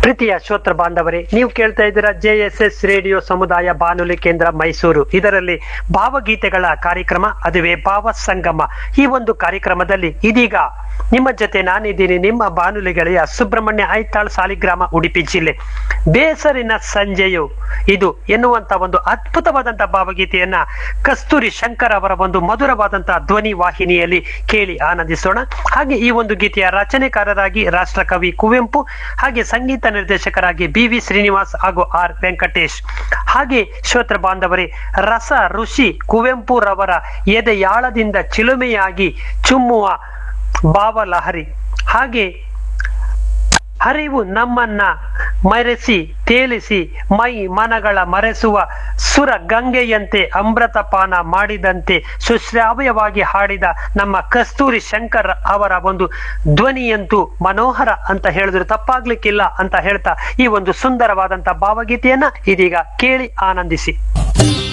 ಪ್ರೀತಿಯ ಶ್ರೋತ್ರ ಬಾಂಧವರೇ ನೀವು ಕೇಳ್ತಾ ಇದ್ದೀರಾ ಜೆ ಎಸ್ ಎಸ್ ರೇಡಿಯೋ ಸಮುದಾಯ ಬಾನುಲಿ ಕೇಂದ್ರ ಮೈಸೂರು ಇದರಲ್ಲಿ ಭಾವಗೀತೆಗಳ ಕಾರ್ಯಕ್ರಮ ಅದುವೇ ಭಾವ ಸಂಗಮ ಈ ಒಂದು ಕಾರ್ಯಕ್ರಮದಲ್ಲಿ ಇದೀಗ ನಿಮ್ಮ ಜೊತೆ ನಾನಿದ್ದೀನಿ ನಿಮ್ಮ ಬಾನುಲಿ ಗೆಳೆಯ ಸುಬ್ರಹ್ಮಣ್ಯ ಐತಾಳ್ ಸಾಲಿಗ್ರಾಮ ಉಡುಪಿ ಜಿಲ್ಲೆ ಬೇಸರಿನ ಸಂಜೆಯು ಇದು ಎನ್ನುವಂತ ಒಂದು ಅದ್ಭುತವಾದಂತಹ ಭಾವಗೀತೆಯನ್ನ ಕಸ್ತೂರಿ ಶಂಕರ್ ಅವರ ಒಂದು ಮಧುರವಾದಂತಹ ಧ್ವನಿ ವಾಹಿನಿಯಲ್ಲಿ ಕೇಳಿ ಆನಂದಿಸೋಣ ಹಾಗೆ ಈ ಒಂದು ಗೀತೆಯ ರಚನೆಕಾರರಾಗಿ ರಾಷ್ಟ್ರಕವಿ ಕುವೆಂಪು ಹಾಗೆ ಸಂಗೀತ ನಿರ್ದೇಶಕರಾಗಿ ಬಿ ವಿ ಶ್ರೀನಿವಾಸ್ ಹಾಗೂ ಆರ್ ವೆಂಕಟೇಶ್ ಹಾಗೆ ಶ್ರೋತ್ರ ಬಾಂಧವರೇ ರಸ ಋಷಿ ಕುವೆಂಪು ರವರ ಎದೆಯಾಳದಿಂದ ಚಿಲುಮೆಯಾಗಿ ಚುಮ್ಮುವ ಭಾವಲಹರಿ ಹಾಗೆ ಹರಿವು ನಮ್ಮನ್ನ ಮರೆಸಿ ತೇಲಿಸಿ ಮೈ ಮನಗಳ ಮರೆಸುವ ಸುರ ಗಂಗೆಯಂತೆ ಅಮೃತಪಾನ ಮಾಡಿದಂತೆ ಸುಶ್ರಾವ್ಯವಾಗಿ ಹಾಡಿದ ನಮ್ಮ ಕಸ್ತೂರಿ ಶಂಕರ್ ಅವರ ಒಂದು ಧ್ವನಿಯಂತೂ ಮನೋಹರ ಅಂತ ಹೇಳಿದ್ರು ತಪ್ಪಾಗ್ಲಿಕ್ಕಿಲ್ಲ ಅಂತ ಹೇಳ್ತಾ ಈ ಒಂದು ಸುಂದರವಾದಂತ ಭಾವಗೀತೆಯನ್ನ ಇದೀಗ ಕೇಳಿ ಆನಂದಿಸಿ